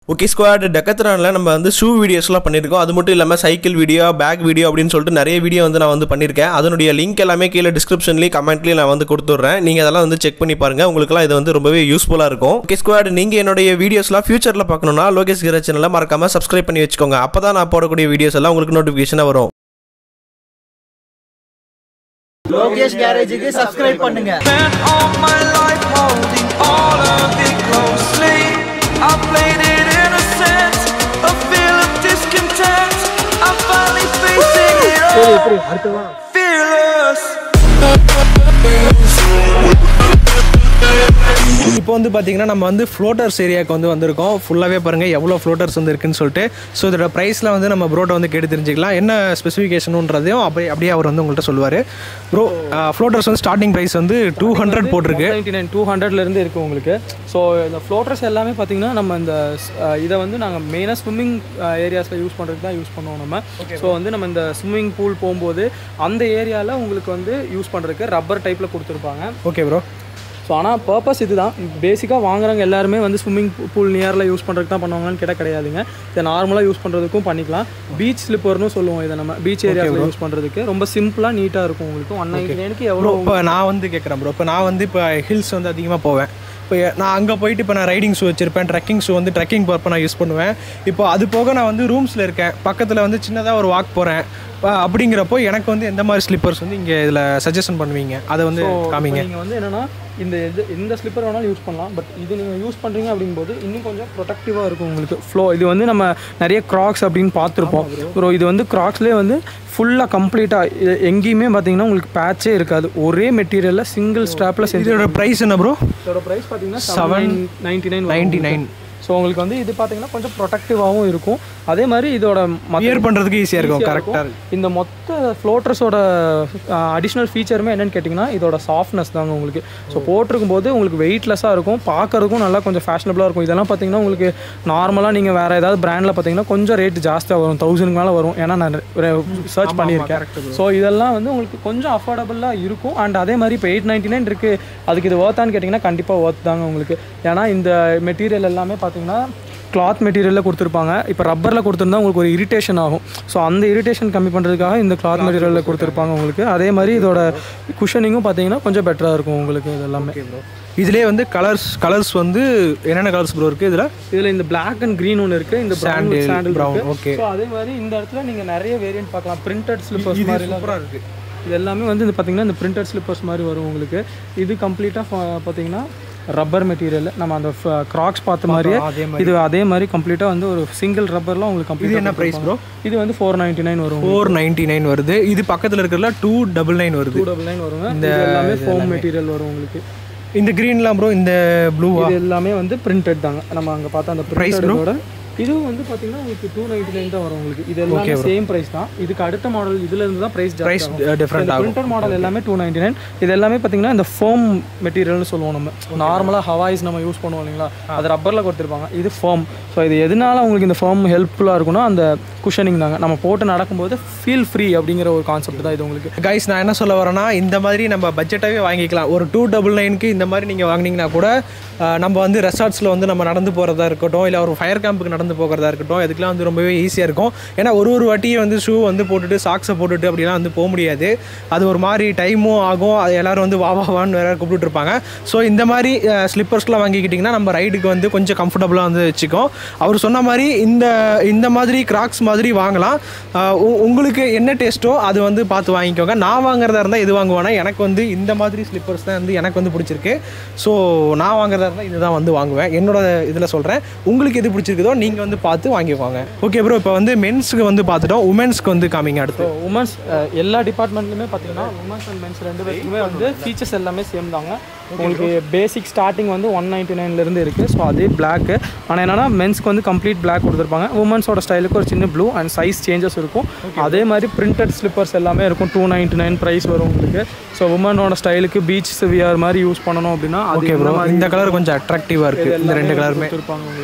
Okay squad டெக்கத்ரானில் நம்ம வந்து shoe வீடியோஸ்லாம் பண்ணியிருக்கோம் அது மட்டும் இல்லாமல் சைக்கிள் வீடியோ பேக் வீடியோ அப்படின்னு சொல்லிட்டு நிறைய வீடியோ வந்து நான் வந்து பண்ணியிருக்கேன் அதனுடைய லிங்க் எல்லாமே கீழே டிஸ்கிரிப்ஷன்லேயும் கமெண்ட்லேயும் நான் வந்து கொடுத்துட்றேன் நீங்கள் அதெல்லாம் வந்து செக் பண்ணி பாருங்கள் உங்களுக்குலாம் இது வந்து ரொம்பவே யூஸ்ஃபுல்லாக இருக்கும் ஓகே ஸ்குவாட் நீங்கள் என்னுடைய வீடியோஸ்லாம் ஃபியூச்சரில் பார்க்கணுன்னா லோகேஷ் கிர சேனலை மறக்காமல் சப்ஸ்கிரைப் பண்ணி வச்சுக்கோங்க அப்போ தான் நான் போடக்கூடிய வீடியோஸ் எல்லாம் உங்களுக்கு நோட்டிஃபிகேஷனாக வரும் லோகேஷ் கேரேஜுக்கு சப்ஸ்கிரைப் பண்ணுங்க Spent all my life holding all of it closely. I played it innocent, a feel of discontent. I'm finally facing it all. Fearless. இப்போ வந்து பார்த்தீங்கன்னா நம்ம வந்து ஃப்ளோட்டர்ஸ் ஏரியாவுக்கு வந்து வந்திருக்கோம் ஃபுல்லாகவே பாருங்கள் எவ்வளோ ஃப்ளோட்டர்ஸ் வந்து இருக்குன்னு சொல்லிட்டு ஸோ இதோட ப்ரைஸில் வந்து நம்ம ப்ரோட்டை வந்து கேட்டு தெரிஞ்சுக்கலாம் என்ன ஸ்பெசிஃபிகேஷனுன்றதையும் அப்படியே அப்படியே அவர் வந்து உங்கள்கிட்ட சொல்லுவார் ப்ரோ ஃப்ளோட்டர்ஸ் வந்து ஸ்டார்டிங் ப்ரைஸ் வந்து டூ ஹண்ட்ரட் போட்டிருக்கு நைன்டி நைன் டூ ஹண்ட்ரட்லேருந்து இருக்குது உங்களுக்கு ஸோ இந்த ஃப்ளோட்டர்ஸ் எல்லாமே பார்த்தீங்கன்னா நம்ம இந்த அஹ், இதை வந்து நாங்கள் மெயினாக ஸ்விம்மிங் ஏரியாஸில் யூஸ் பண்ணுறதுக்கு தான் யூஸ் பண்ணுவோம் நம்ம ஸோ வந்து நம்ம இந்த ஸ்விம்மிங் பூல் போகும்போது அந்த ஏரியாவில் உங்களுக்கு வந்து யூஸ் பண்ணுறதுக்கு ரப்பர் டைப்பில் கொடுத்துருப்பாங்க ஓகே ப்ரோ ஸோ ஆனால் பர்பஸ் இதுதான் பேசிக்காக வாங்குறவங்க எல்லாருமே வந்து ஸ்விம்மிங் பூல் நியரில் யூஸ் பண்ணுறதுக்கு தான் பண்ணுவாங்கன்னு கேட்டால் கிடையாதுங்க இதை நார்மலாக யூஸ் பண்ணுறதுக்கும் பண்ணிக்கலாம் பீச் ஸ்லிப்பர்னு சொல்லுவோம் இதை நம்ம பீச் ஏரியாவில் யூஸ் பண்ணுறதுக்கு ரொம்ப சிம்பிளாக நீட்டாக இருக்கும் உங்களுக்கு ஒன் நைன்டி நைனுக்கு ப்ரோ எவ்வளோ இப்போ நான் வந்து கேட்குறேன் ப்ரோ இப்போ நான் வந்து இப்போ ஹில்ஸ் வந்து அதிகமாக போவேன் இப்போ நான் அங்கே போயிட்டு இப்போ நான் ரைடிங் ஷூ வச்சுருப்பேன் ட்ரெக்கிங் ஷூ வந்து ட்ரெக்கிங் போகிறப்ப நான் யூஸ் பண்ணுவேன் இப்போ அது போக நான் வந்து ரூம்ஸில் இருக்கேன் பக்கத்தில் வந்து சின்னதாக ஒரு வாக் போகிறேன் அப்படிங்கிறப்போ எனக்கு வந்து எந்த மாதிரி ஸ்லிப்பர்ஸ் வந்து இங்கே இதில் சஜஷன் பண்ணுவீங்க அதை வந்து காமிங்க நீங்கள் வந்து என்னன்னா இந்த இது இந்த ஸ்லிப்பர் வேணாலும் யூஸ் பண்ணலாம் பட் இது நீங்கள் யூஸ் பண்ணுறீங்க அப்படிங்கும்போது இன்னும் கொஞ்சம் ப்ரொடக்டிவாக இருக்கும் உங்களுக்கு ஃப்ளோ இது வந்து நம்ம நிறைய க்ராக்ஸ் அப்படின்னு பார்த்துருப்போம் ப்ரோ இது வந்து க்ராக்ஸ்லேயே வந்து ஃபுல்லாக கம்ப்ளீட்டாக எங்கேயுமே பார்த்தீங்கன்னா உங்களுக்கு பேட்சே இருக்காது ஒரே மெட்டீரியலில் சிங்கிள் ஸ்ட்ராப்பில் செஞ்சு இதோட ப்ரைஸ் என்ன ப்ரோ இதோட ப்ரைஸ் பார்த்தீங்கன்னா Seven seven ninety nine ninety nine so உங்களுக்கு வந்து இது பார்த்தீங்கன்னா கொஞ்சம் ப்ரொடக்டிவாகவும் இருக்கும் அதே மாதிரி இதோட மத்த- வியர் பண்ணுறதுக்கு ஈஸியாக இருக்கும் easy-ஆ கரெக்டாக இருக்கும். இந்த மொத்த ஃப்ளோட்டர்ஸோட அடிஷ்னல் ஃபீச்சருமே என்னன்னு கேட்டிங்கன்னா இதோட சாஃப்ட்னஸ் தாங்க உங்களுக்கு ஸோ போட்டிருக்கும் போது உங்களுக்கு வெயிட்லெஸ்ஸாக இருக்கும் பார்க்கறதுக்கும் நல்லா கொஞ்சம் ஃபேஷனபுளாக இருக்கும் இதெல்லாம் பார்த்தீங்கன்னா உங்களுக்கு நார்மலாக நீங்கள் வேறு ஏதாவது பிராண்டில் பார்த்தீங்கன்னா கொஞ்சம் ரேட் ஜாஸ்தியாக வரும் தௌசண்ட்க்கு மேலே வரும் ஏன்னா நான் சர்ச் பண்ணியிருக்கேன் ஸோ இதெல்லாம் வந்து உங்களுக்கு கொஞ்சம் அஃபோர்டபுளாக இருக்கும் அண்ட் அதே மாதிரி இப்போ எயிட் நைன்டி நைன் இருக்குது அதுக்கு இது ஒர்த்தான்னு கேட்டிங்கன்னா கண்டிப்பாக ஒர்த் தாங்க உங்களுக்கு ஏன்னா இந்த மெட்டீரியல் எல்லாமே பார்த்தீங்கன்னா கிளாத் மெட்டீரியலில் கொடுத்துருப்பாங்க இப்போ ரப்பரில் கொடுத்துருந்தா உங்களுக்கு ஒரு இரிட்டேஷன் ஆகும் ஸோ அந்த இரிட்டேஷன் கம்மி பண்ணுறதுக்காக இந்த கிளாத் மெட்டீரியலில் கொடுத்துருப்பாங்க உங்களுக்கு அதே மாதிரி இதோட குஷனிங்கும் பார்த்தீங்கன்னா கொஞ்சம் பெட்டராக இருக்கும் உங்களுக்கு இது எல்லாமே இதுலேயே வந்து கலர்ஸ் கலர்ஸ் வந்து என்னென்ன கலர்ஸ் ப்ரோ இருக்குது இதில் இதில் இந்த பிளாக் அண்ட் க்ரீன் ஒன்று இருக்குது இந்த Sandal, sandal brown, brown okay. So அதே மாதிரி இந்த இடத்துல நீங்கள் நிறைய வேரியன்ட் பார்க்கலாம் பிரிண்டட் ஸ்லிப்பர்ஸ் மாதிரி சூப்பராக இருக்குது இது எல்லாமே வந்து இது பார்த்தீங்கன்னா இந்த பிரிண்டட் ஸ்லிப்பர்ஸ் மாதிரி வரும் உங்களுக்கு இது கம்ப்ளீட்டாக பார்த்தீங்கன்னா ரப்பர் மெட்டீரியல் நம்ம அந்த கிராக்ஸ் பார்த்த மாதிரியே அதே இது அதே மாதிரி கம்ப்ளீட்டாக வந்து ஒரு சிங்கிள் ரப்பர்லாம் உங்களுக்கு இது கம்ப்ளீட் என்ன ப்ரைஸ் ப்ரோ இது வந்து ஃபோர் நைன்டி நைன் வரும் ஃபோர் நைன்டி நைன் வருது இது பக்கத்தில் இருக்கிறதுல டூ டபுள் நைன் வருது டூ டபுள் நைன் வருங்க இந்த எல்லாமே ஃபோம் மெட்டீரியல் வரும் உங்களுக்கு இந்த க்ரீன்லாம் ப்ரோ இந்த ப்ளூவா இது எல்லாமே வந்து பிரிண்டட் தாங்க நம்ம அங்கே பார்த்தா அந்த பிரிண்டடோட இதுவும் வந்து பார்த்தீங்கன்னா உங்களுக்கு டூ நைன்டி நைன் தான் வரும் உங்களுக்கு இது எல்லாமே சேம் ப்ரைஸ் தான் இதுக்கு அடுத்த மாடல் இதுல இருந்து தான் ப்ரைஸ் ப்ரைஸ் ஜாஸ்தி டிஃப்ரெண்ட் ஆகும் பிரிண்டர் மாடல் எல்லாமே டூ நைன்டி நைன் இது எல்லாமே பார்த்தீங்கன்னா இந்த ஃபோம் மெட்டீரியல்னு சொல்லுவோம் நம்ம நார்மலாக ஹவாய்ஸ் நம்ம யூஸ் பண்ணுவோம் இல்லைங்களா அது ரப்பரில் கொடுத்துருப்பாங்க இது ஃபோம் ஸோ இது எதனால உங்களுக்கு இந்த ஃபோம் ஹெல்ப்ஃபுல்லாக இருக்கும்னா அந்த குஷனிங் தாங்க நம்ம போட்டு நடக்கும்போது ஃபீல் ஃப்ரீ அப்படிங்கிற ஒரு கான்செப்ட் தான் இது உங்களுக்கு கைஸ் நான் என்ன சொல்ல வரேன்னா இந்த மாதிரி நம்ம பட்ஜெட்டாகவே வாங்கிக்கலாம் ஒரு டூ டபுள் நைனுக்கு இந்த மாதிரி நீங்கள் வாங்கினீங்கன்னா கூட ஆஹ், நம்ம வந்து ரெசார்ட்ஸில் வந்து நம்ம நடந்து போகிறதா இருக்கட்டும் இல்லை ஒரு ஃபயர் கேம்புக்கு நடந்து போகிறதா இருக்கட்டும் இதுக்கெலாம் வந்து ரொம்பவே ஈஸியாக இருக்கும் ஏன்னா ஒரு ஒரு வாட்டியும் வந்து ஷூ வந்து போட்டுட்டு சாக்ஸை போட்டுட்டு அப்படிலாம் வந்து போக முடியாது அது ஒரு மாதிரி டைமும் ஆகும் அது எல்லாரும் வந்து வா வா வான்னு வேறு கூப்பிட்டு இருப்பாங்க ஸோ இந்த மாதிரி ஸ்லிப்பர்ஸ்லாம் வாங்கிக்கிட்டிங்கன்னா நம்ம ரைடுக்கு வந்து கொஞ்சம் கம்ஃபர்டபுளாக வந்து வச்சுக்கோம் அவர் சொன்ன மாதிரி இந்த இந்த மாதிரி கிராக்ஸ் மாதிரி வாங்கலாம் ஆஹ் உ- உங்களுக்கு என்ன டேஸ்ட்டோ அது வந்து பார்த்து வாங்கிக்கோங்க நான் வாங்குறதா இருந்தால் இது வாங்குவேன்னா எனக்கு வந்து இந்த மாதிரி ஸ்லிப்பர்ஸ் தான் வந்து எனக்கு வந்து பிடிச்சிருக்கு ஸோ நான் வாங்குறதா இருந்தால் இதுதான் வந்து வாங்குவேன் என்னோட இதில் சொல்கிறேன் உங்களுக்கு எது பிடிச்சிருக்குதோ நீங்கள் வந்து பார்த்து வாங்கிக்கோங்க ஓகே ப்ரோ இப்போ வந்து மென்ஸுக்கு வந்து பார்த்துட்டோம் உமன்ஸ்க்கு வந்து காமிங்க அடுத்து உமன்ஸ் எல்லா டிபார்ட்மெண்ட்லையுமே பார்த்தீங்கன்னா உமன்ஸ் அண்ட் மென்ஸ் ரெண்டு பேருக்குமே வந்து ஃபீச்சர்ஸ் எல்லாமே சேம் தாங்க உங்களுக்கு பேசிக் ஸ்டார்டிங் வந்து ஒன் நைன்டி நைன்லேருந்து இருக்குது ஸோ அதே பிளாக்கு ஆனால் என்னன்னா மென்ஸ்க்கு வந்து கம்ப்ளீட் பிளாக் கொடுத்துருப்பாங்க உமன்ஸோட ஸ்டைலுக்கு ஒரு சின்ன ப்ளூ அண்ட் சைஸ் சேஞ்சஸ் இருக்கும் அதே மாதிரி பிரிண்டட் ஸ்லிப்பர்ஸ் எல்லாமே இருக்கும் டூ நைன்டி நைன் ப்ரைஸ் வரும் உங்களுக்கு ஸோ உமனோட ஸ்டைலுக்கு பீச் வியர் மாதிரி யூஸ் பண்ணணும் அப்படின்னா அது ஓகே ப்ரோ இந்த கலர் கொஞ்சம் அட்ராக்டிவாக இருக்குது இந்த ரெண்டு கலருமே கொடுத்துருப்பாங்க உங்களுக்கு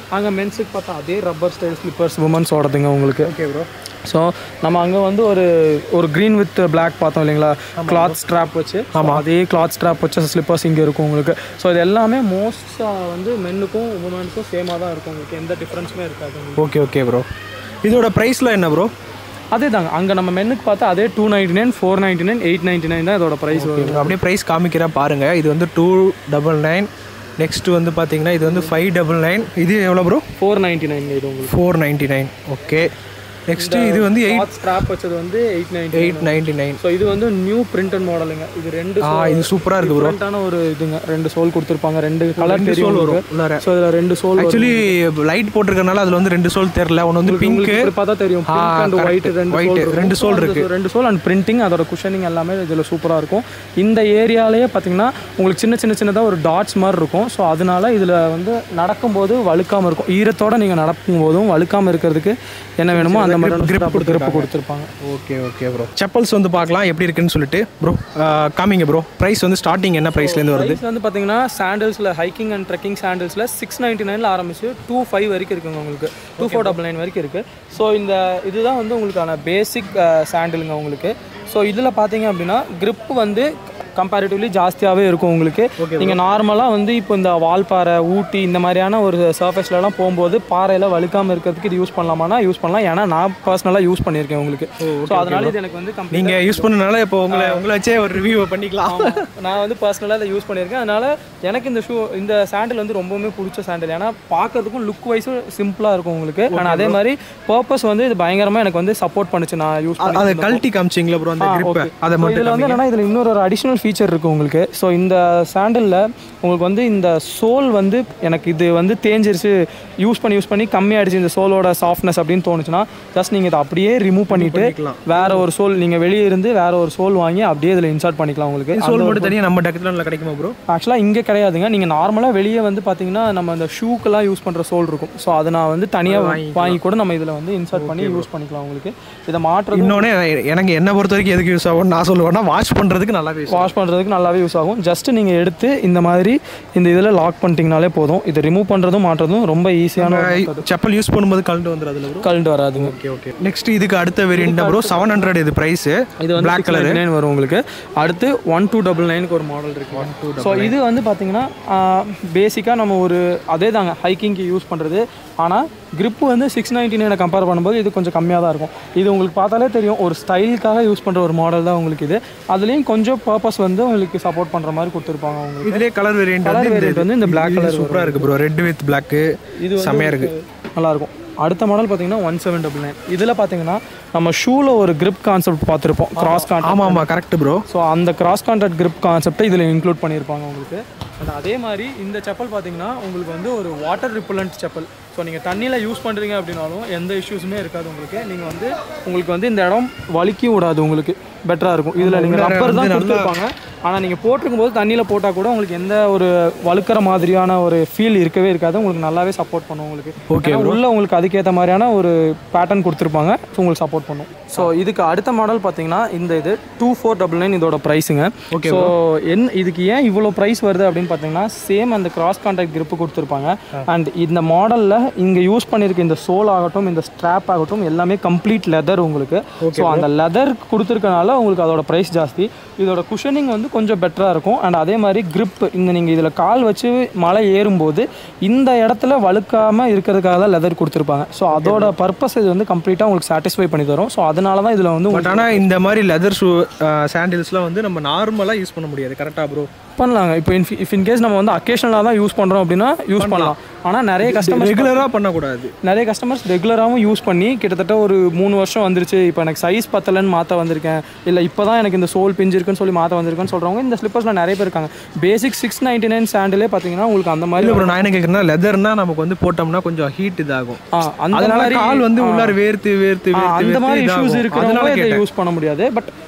அங்கே மென்ஸுக்கு பார்த்தா அதே ரப்பர் ஸ்டைல் ஸ்லிப்பர்ஸ் உமன்ஸோடதுங்க உங்களுக்கு ஓகே ப்ரோ ஸோ நம்ம அங்கே வந்து ஒரு ஒரு க்ரீன் வித் பிளாக் பார்த்தோம் இல்லைங்களா கிளாத் ஸ்ட்ராப் வச்சு ஆமாம் அதே கிளாத் ஸ்ட்ராப் வச்ச ஸ்லிப்பர்ஸ் இங்கே இருக்கும் உங்களுக்கு ஸோ இது எல்லாமே மோஸ்ட்டாக வந்து மென்னுக்கும் உமனுக்கும் சேமாக தான் இருக்கும் உங்களுக்கு எந்த டிஃப்ரென்ஸுமே இருக்காது உங்களுக்கு ஓகே ஓகே ப்ரோ இதோட ப்ரைஸில் என்ன ப்ரோ அதே தாங்க அங்கே நம்ம மென்னுக்கு பார்த்தா அதே two ninety nine four ninety nine eight ninety nine தான் இதோட ப்ரைஸ் வரும் அப்படியே ப்ரைஸ் காமிக்கிறேன் பாருங்க இது வந்து டூ டபுள் நைன் நெக்ஸ்ட் வந்து பார்த்தீங்கன்னா இது வந்து ஃபைவ் டபுள் நைன் இது எவ்வளோ ப்ரோ ஃபோர் நைன்டி நைன் இது உங்களுக்கு four ninety nine okay next இது வந்து எயிட் கிளாத் ஸ்ட்ராப் வச்சது வந்து eight ninety eight ninety nine so இது வந்து நியூ பிரிண்டட் மாடலுங்க இது ரெண்டு ஆ இது சூப்பராக இருக்கு ப்ரோ டிஃப்ரெண்ட்டான ஒரு இதுங்க ரெண்டு சோல் கொடுத்துருப்பாங்க ரெண்டு கலர் ரெண்டு தெரியும் சோல் உங்களுக்கு வரும் உள்ளார ஸோ இதில் ரெண்டு சோல் ஆக்சுவலி லைட் போட்டிருக்கனால அதில் வந்து ரெண்டு சோல் தெரில ஒன்று வந்து பிங்க் உங்களுக்கு இப்படி பார்த்தா தெரியும் ஆ, பிங்க் அண்ட் correct. ஒயிட் ரெண்டு White, சோல் இருக்கும். ரெண்டு சோல் So, அந்த இருக்கு. ரெண்டு சோல் அண்ட் பிரிண்டிங் அதோட குஷனிங் எல்லாமே இதில் சூப்பராக இருக்கும் இந்த ஏரியாலேயே பார்த்தீங்கன்னா உங்களுக்கு சின்ன சின்ன சின்னதாக ஒரு டாட்ஸ் மாதிரி இருக்கும் ஸோ அதனால இதில் வந்து நடக்கும்போது வழுக்காமல் இருக்கும் ஈரத்தோட நீங்கள் நடக்கும் போதும் வழுக்காமல் இருக்கிறதுக்கு என்ன வேணுமோ அந்த மாதிரி grip grip grip கொடுத்துருப்பாங்க ஓகே ஓகே ப்ரோ செப்பல்ஸ் வந்து பார்க்கலாம் எப்படி இருக்குன்னு சொல்லிட்டு ப்ரோ காமிங்க ப்ரோ ப்ரைஸ் வந்து ஸ்டார்டிங் என்ன ப்ரைஸ்லேருந்து வருது ப்ரைஸ் வந்து பார்த்தீங்கன்னா சாண்டல்ஸில் ஹைக்கிங் அண்ட் ட்ரெக்கிங் சாண்டல்ஸில் சிக்ஸ் நைன்ட்டி நைனில் ஆரம்பிச்சு டூ ஃபைவ் வரைக்கும் இருக்குங்க உங்களுக்கு டூ ஃபோர் டபுள் நைன் வரைக்கும் இருக்குது ஸோ இந்த இதுதான் வந்து உங்களுக்கான பேசிக் சாண்டிலுங்க உங்களுக்கு ஸோ இதில் பார்த்தீங்க அப்படின்னா grip வந்து கம்பேரிட்டிவ்லி ஜாஸ்தியாகவே இருக்கும் உங்களுக்கு நீங்கள் நார்மலாக வந்து இப்போ இந்த வால்பாறை ஊட்டி இந்த மாதிரியான ஒரு சர்ஃபேஸ்லலாம் போகும்போது பாறையில் வழுக்காமல் இருக்கிறதுக்கு இது யூஸ் பண்ணலாமானா யூஸ் பண்ணலாம் ஏன்னா நான் பர்சனலாக யூஸ் பண்ணியிருக்கேன் உங்களுக்கு ஸோ அதனால இது எனக்கு வந்து complete நீங்கள் யூஸ் பண்ணனால இப்போ உங்களை உங்களை வச்சே ஒரு ரிவ்யூ பண்ணிக்கலாம் ஆமா. நான் வந்து பர்சனலாக இதை யூஸ் பண்ணியிருக்கேன் அதனால எனக்கு இந்த ஷூ இந்த சாண்டில் வந்து ரொம்பவுமே பிடிச்ச சாண்டில் ஏன்னா பார்க்கறதுக்கும் லுக் வைஸும் சிம்பிளாக இருக்கும் உங்களுக்கு ஆனால் அதே மாதிரி பர்பஸ் வந்து இது பயங்கரமாக எனக்கு வந்து சப்போர்ட் பண்ணுச்சு நான் யூஸ் பண்ணி அதை கழட்டி காமிச்சிங்களா ப்ரோ அந்த grip அதை இதில் மட்டும் வந்து என்னன்னா இதில் இன்னொரு ஒரு அடிஷ்னல் ஃபீச்சர் இருக்குது உங்களுக்கு ஸோ இந்த சாண்டலில் உங்களுக்கு வந்து இந்த சோல் வந்து எனக்கு இது வந்து தேஞ்சிருச்சு யூஸ் பண்ணி யூஸ் பண்ணி கம்மியாயிடுச்சு இந்த சோலோட சாஃப்ட்னஸ் அப்படின்னு தோணுச்சுன்னா ஜஸ்ட் நீங்கள் இதை அப்படியே ரிமூவ் பண்ணிட்டு வேற ஒரு சோல் நீங்கள் வெளியே இருந்து வேற ஒரு சோல் வாங்கி அப்படியே இதில் இன்சர்ட் பண்ணிக்கலாம் உங்களுக்கு சோல் மட்டும் தனியாக நம்ம டெக்கத்தில் கிடைக்குமா ப்ரோ ஆக்சுவலாக இங்கே கிடையாதுங்க நீங்கள் நார்மலாக வெளியே வந்து பார்த்தீங்கன்னா நம்ம அந்த ஷூக்கெல்லாம் யூஸ் பண்ணுற சோல் இருக்கும் ஸோ அதை நான் வந்து தனியாக வாங்கி கூட நம்ம இதில் வந்து இன்சர்ட் பண்ணி யூஸ் பண்ணிக்கலாம் உங்களுக்கு இதை மாற்றுறது இன்னொன்று எனக்கு என்ன பொறுத்த வரைக்கும் எதுக்கு யூஸ் ஆகும் நான் சொல்லுவேன்னா வாஷ் பண்ணுறதுக்கு நல்லாவே யூஸ் வாஷ் பண்ணுறதுக்கு நல்லாவே யூஸ் ஆகும் ஜஸ்ட் நீங்கள் எடுத்து இந்த மாதிரி இந்த இதில் லாக் பண்ணிட்டீங்கனாலே போதும் இதை ரிமூவ் பண்ணுறதும் மாட்டுறதும் ரொம்ப ஈஸியான செப்பல் யூஸ் பண்ணும்போது கழண்டு வந்துடும் அதில் ப்ரோ கலண்டு வராதுங்க ஓகே ஓகே நெக்ஸ்ட் இதுக்கு அடுத்த வேரியன்ட் ப்ரோ செவன் ஹண்ட்ரட் இது ப்ரைஸ் இது வந்து Black பிளாக் கலர் நைன் வரும் உங்களுக்கு அடுத்து ஒன் டூ டபுள் நைனுக்கு ஒரு மாடல் இருக்கு ஸோ இது வந்து பார்த்தீங்கன்னா பேசிக்காக நம்ம ஒரு அதே தாங்க ஹைக்கிங்க்கு யூஸ் பண்ணுறது ஆனால் grip வந்து சிக்ஸ் நைன்டி நைனை கம்பேர் பண்ணும்போது இது கொஞ்சம் கம்மியாக தான் இருக்கும் இது உங்களுக்கு பார்த்தாலே தெரியும் ஒரு ஸ்டைலுக்காக யூஸ் பண்ணுற ஒரு மாடல் தான் உங்களுக்கு இது அதுலேயும் கொஞ்சம் பர்பஸ் வந்து உங்களுக்கு சப்போர்ட் பண்ணுற மாதிரி கொடுத்துருப்பாங்க உங்களுக்கு இதுலேயே கலர் வேரியன்ட் கலர் வேரியன்ட் வந்து இந்த பிளாக் கலர் சூப்பராக இருக்கு ப்ரோ ரெட் வித் பிளாக் இது செம்மையாக இருக்கு நல்லா இருக்கும் அடுத்த மாடல் பார்த்தீங்கன்னா ஒன் செவன் டபுள் நைன் இதில் பார்த்தீங்கன்னா நம்ம ஷூவில் ஒரு grip கான்செப்ட் பார்த்துருப்போம் கிராஸ் கான்செப்ட் ஆமாம் ஆமாம் கரெக்ட் ப்ரோ ஸோ அந்த கிராஸ் கான்ட்ராக்ட் grip கான்செப்டை இதில் இன்க்ளூட் பண்ணியிருப்பாங்க உங்களுக்கு and அதே மாதிரி இந்த செப்பல் பார்த்தீங்கன்னா உங்களுக்கு வந்து ஒரு வாட்டர் ரிப்பலண்ட் செப்பல் ஸோ நீங்கள் தண்ணியில் யூஸ் பண்ணுறீங்க அப்படின்னாலும் எந்த இஷ்யூஸுமே இருக்காது உங்களுக்கு நீங்கள் வந்து உங்களுக்கு வந்து இந்த இடம் வலிக்கி விடாது உங்களுக்கு பெட்டராக இருக்கும் இதில் நீங்கள் உள்ளார ரப்பர் தான் வந்து நல்லா- கொடுத்துருப்பாங்க ஆனால் நீங்கள் போட்டிருக்கும் போது தண்ணியில் போட்டால் கூட உங்களுக்கு எந்த ஒரு வழுக்கிற மாதிரியான ஒரு ஃபீல் இருக்கவே இருக்காது உங்களுக்கு நல்லாவே சப்போர்ட் பண்ணும் உங்களுக்கு Okay, ஏன்னா உள்ள உங்களுக்கு அதுக்கேற்ற மாதிரியான ஒரு பேட்டர்ன் கொடுத்துருப்பாங்க ஸோ உங்களுக்கு சப்போர்ட் பண்ணும் ஸோ இதுக்கு அடுத்த மாடல் பார்த்தீங்கன்னா இந்த இது டூ ஃபோர் டபுள் நைன் இதோட ப்ரைஸுங்க Okay, ஸோ என் இதுக்கு ஏன் இவ்வளோ ப்ரைஸ் வருது அப்படின்னு பார்த்தீங்கன்னா சேம் அந்த கிராஸ் கான்டாக்ட் grip கொடுத்துருப்பாங்க அண்ட் இந்த மாடலில் இங்கே யூஸ் பண்ணியிருக்க இந்த சோல் ஆகட்டும் இந்த ஸ்ட்ராப் ஆகட்டும் எல்லாமே கம்ப்ளீட் லெதர் உங்களுக்கு ஸோ அந்த லெதர் கொடுத்துருக்கனால உங்களுக்கு அதோட ப்ரைஸ் ஜாஸ்தி இதோட குஷனிங் வந்து கொஞ்சம் பெட்டராக இருக்கும் அண்ட் அதே மாதிரி grip இந்த நீங்கள் இதில் கால் வச்சு மலை ஏறும்போது இந்த இடத்துல வழுக்காமல் இருக்கிறதுக்காக தான் லெதர் கொடுத்துருப்பாங்க ஸோ அதோட பர்பஸ் இது வந்து கம்ப்ளீட்டாக உங்களுக்கு சாட்டிஸ்ஃபை பண்ணி தரும் ஸோ அதனால தான் இதில் வந்து பட் ஆனால் இந்த மாதிரி லெதர் ஷூ சாண்டில்ஸ்லாம் வந்து நம்ம நார்மலாக யூஸ் பண்ண முடியாது கரெக்டாக ப்ரோ பண்ணலாங்க இப்போ இன் இஃப் இன்கேஸ் நம்ம வந்து அக்கேஷனலாக தான் யூஸ் பண்ணுறோம் அப்படின்னா யூஸ் பண்ணலாம் ஆனால் நிறைய கஸ்டமர் ரெகுலராக பண்ணக்கூடாது நிறைய கஸ்டமர்ஸ் ரெகுலராகவும் யூஸ் பண்ணி கிட்டத்தட்ட ஒரு மூணு வருஷம் வந்துருச்சு இப்போ எனக்கு சைஸ் பத்தலைன்னு மாற்ற வந்திருக்கேன் இல்லை இப்போ தான் எனக்கு இந்த சோல் பிஞ்சிருக்குன்னு சொல்லி மாற்ற வந்திருக்குன்னு சொல்கிறவங்க இந்த ஸ்லிப்பர்ஸில் நிறைய பேர் இருக்காங்க பேசிக் சிக்ஸ் நைன்டி நைன் சாண்டிலே பார்த்தீங்கன்னா உங்களுக்கு அந்த மாதிரி இல்லை ப்ரோ நான் என்ன கேட்குறேன்னா லெதர்னா நமக்கு வந்து போட்டோம்னா கொஞ்சம் ஹீட் இதாகும் ஆ, அந்த அதனால மாதிரி கால் வந்து ஆ. உள்ளார வேர்த்து வேர்த்து ஆ, வேர்த்து அந்த வேர்த்து மாதிரி இதாகும். இஷ்யூஸ் இருக்கிறவங்க அதனால இதை கேட்டேன் யூஸ் பண்ண முடியாது பட்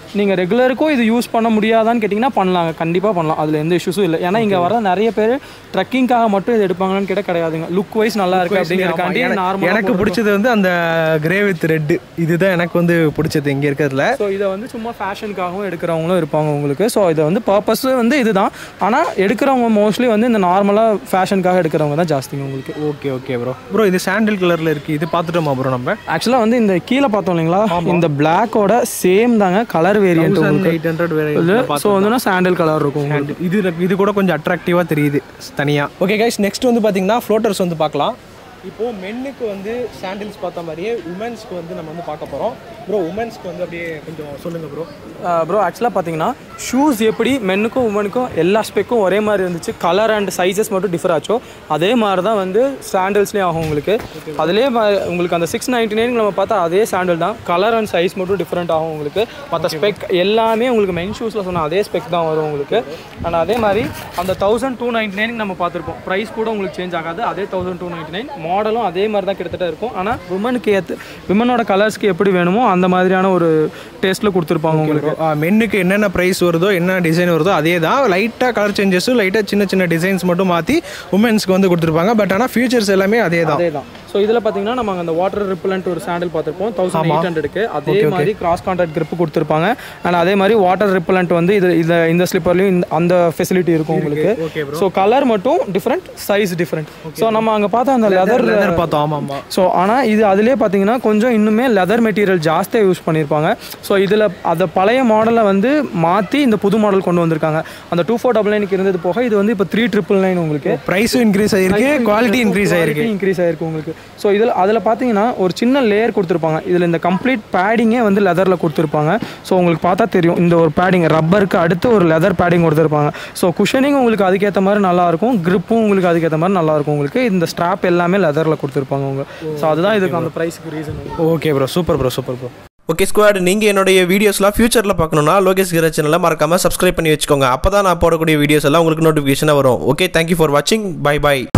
நீங்கள் ரெகுலருக்கும் இது யூஸ் பண்ண முடியாதான்னு கேட்டிங்கன்னா பண்ணலாங்க கண்டிப்பாக பண்ணலாம் அதில் எந்த இஷ்யூஸும் இல்லை ஏன்னா இங்கே வர நிறைய பேர் ட்ரெக்கிங்காக மட்டும் இது எடுப்பாங்கன்னு கேட்டால் கிடையாதுங்க லுக் வைஸ் நல்லா இருக்கு அப்படிங்கிறக்காண்டி எனக்கு- நார்மலாக எனக்கு பிடிச்சது வந்து அந்த கிரே வித் ரெட் இதுதான் எனக்கு வந்து பிடிச்சது இங்கே இருக்கிறதுல ஸோ இதை வந்து சும்மா ஃபேஷனுக்காகவும் எடுக்கிறவங்களும் இருப்பாங்க உங்களுக்கு ஸோ இதை வந்து பர்பஸ் வந்து இதுதான் ஆனால் எடுக்கிறவங்க மோஸ்ட்லி வந்து இந்த நார்மலாக ஃபேஷனுக்காக எடுக்கிறவங்க தான் ஜாஸ்திங்க உங்களுக்கு ஓகே ஓகே ப்ரோ ப்ரோ இது சாண்டில் கலரில் இருக்குது இது பார்த்துட்டோமா ப்ரோ நம்ம ஆக்சுவலாக வந்து இந்த கீழே பார்த்தோம் இல்லைங்களா இந்த பிளாக்கோட சேம் தாங்க கலர் வேரியன்ட் உங்களுக்கு எயிட் ஹண்ட்ரட் ஸோ வந்து சாண்டில் கலர் இருக்கும் உங்களுக்கு இது இது கூட கொஞ்சம் அட்ராக்டிவாக தெரியுது தனியாக ஓகே கைஸ் நெக்ஸ்ட் வந்து பார்த்தீங்கன்னா ஃப்ளோட்டர்ஸ் வந்து பார்க்கலாம் இப்போது மென்னுக்கு வந்து சாண்டில்ஸ் பார்த்த மாதிரியே உமன்ஸ்க்கு வந்து நம்ம வந்து பார்க்க போகிறோம் ப்ரோ உமன்ஸ்க்கு வந்து அப்படியே கொஞ்சம் சொல்லுங்கள் ப்ரோ ப்ரோ ஆக்சுவலாக பார்த்தீங்கன்னா ஷூஸ் எப்படி மென்னுக்கும் உமனுக்கும் எல்லா ஸ்பெக்கும் ஒரே மாதிரி இருந்துச்சு கலர் அண்ட் சைஸஸ் மட்டும் டிஃபர் ஆச்சோ அதே மாதிரி தான் வந்து சாண்டல்ஸ்லேயும் ஆகும் உங்களுக்கு அதுலேயே ம- உங்களுக்கு அந்த சிக்ஸ் நைன்டி நைன் நம்ம பார்த்தா அதே சாண்டல் தான் கலர் அண்ட் சைஸ் மட்டும் டிஃப்ரெண்ட் ஆகும் உங்களுக்கு மற்ற ஸ்பெக் எல்லாமே உங்களுக்கு மென் ஷூஸில் சொன்ன அதே ஸ்பெக் தான் வரும் உங்களுக்கு அண்ட் அதே மாதிரி அந்த தௌசண்ட் டூ நைன்டி நைன் நம்ம பார்த்துருப்போம் ப்ரைஸ் கூட உங்களுக்கு சேஞ்ச் ஆகாது அதே தௌசண்ட் டூ நைன்டி நைன் மாடலும் அதே மாதிரி தான் கிட்டத்தட்ட இருக்கும் ஆனால் விமனுக்கு ஏற்ற விமனோட கலர்ஸ்க்கு எப்படி வேணுமோ அந்த மாதிரியான ஒரு டேஸ்ட்டில் கொடுத்துருப்பாங்க உங்களுக்கு மென்னுக்கு என்னென்ன ப்ரைஸ் வருதோ என்ன டிசைன் வருதோ அதே தான் லைட்டாக கலர் சேஞ்சஸும் லைட்டாக சின்ன சின்ன டிசைன்ஸ் மட்டும் மாற்றி உமன்ஸ்க்கு வந்து கொடுத்துருப்பாங்க பட் ஆனால் ஃபியூச்சர்ஸ் எல்லாமே அதே தான் அதே தான் ஸோ இதில் பார்த்தீங்கன்னா நம்ம அந்த வாட்டர் ரிப்பலண்ட் ஒரு சாண்டில் பார்த்துருப்போம் தௌசண்ட் எயிட் ஹண்ட்ரடுக்கு அதே மாதிரி கிராஸ் கான்டாக்ட் grip கொடுத்துருப்பாங்க அண்ட் அதே மாதிரி வாட்டர் ரிப்பலண்ட் வந்து இது இந்த இந்த ஸ்லிப்பர்லையும் இந்த அந்த ஃபெசிலிட்டி இருக்கும் உங்களுக்கு okay ஸோ கலர் மட்டும் டிஃப்ரெண்ட் சைஸ் டிஃப்ரெண்ட் ஸோ நம்ம அங்கே பார்த்தா அந்த லெதர் லெதர் பார்த்தோம் ஆமாம் ஆமாம் ஸோ ஆனால் இது அதிலே பார்த்தீங்கன்னா கொஞ்சம் இன்னுமே லெதர் மெட்டீரியல் ஜாஸ்தியாக யூஸ் பண்ணியிருப்பாங்க ஸோ இதில் அந்த பழைய மாடலை வந்து மாற்றி இந்த புது மாடல் கொண்டு வந்திருக்காங்க அந்த டூ ஃபோர் டபுள் நைனுக்கு இருந்தது போக இது வந்து இப்போ த்ரீ ட்ரிபிள் நைன் உங்களுக்கு ப்ரைஸும் இன்க்ரீஸ் ஆகிருக்கு குவாலிட்டி இன்க்ரீஸ் ஆகிருக்கு இன்க்ரீஸ் ஆயிருக்கு உங்களுக்கு ஸோ இதில் அதில் பார்த்தீங்கன்னா ஒரு சின்ன லேயர் கொடுத்துருப்பாங்க இதில் இந்த கம்ப்ளீட் பேடிங்கே வந்து லெதரில் கொடுத்துருப்பாங்க ஸோ உங்களுக்கு பார்த்தா தெரியும் இந்த ஒரு பேடிங் ரப்பருக்கு அடுத்து ஒரு லெதர் பேடிங் கொடுத்துருப்பாங்க ஸோ குஷனிங் உங்களுக்கு அதுக்கேற்ற மாதிரி நல்லாயிருக்கும் gripப்பும் உங்களுக்கு அதுக்கேற்ற மாதிரி நல்லாயிருக்கும் உங்களுக்கு இந்த ஸ்ட்ராப் எல்லாமே லெதரில் கொடுத்துருப்பாங்க உங்க ஸோ அதுதான் இதுக்கு அந்த ப்ரைஸுக்கு reason okay bro super bro super bro okay squad நீங்கள் என்னுடைய வீடியோஸ்லாம் ஃபியூச்சரில் பார்க்கணுன்னா லோகேஷ் கிரா சேனலை மறக்காமல் சப்ஸ்கிரைப் பண்ணி வச்சுக்கோங்க அப்போ தான் நான் போடக்கூடிய வீடியோஸ் எல்லாம் உங்களுக்கு நோட்டிஃபிகேஷனாக வரும் ஓகே தேங்க்யூ ஃபார் வாட்சிங் பை பை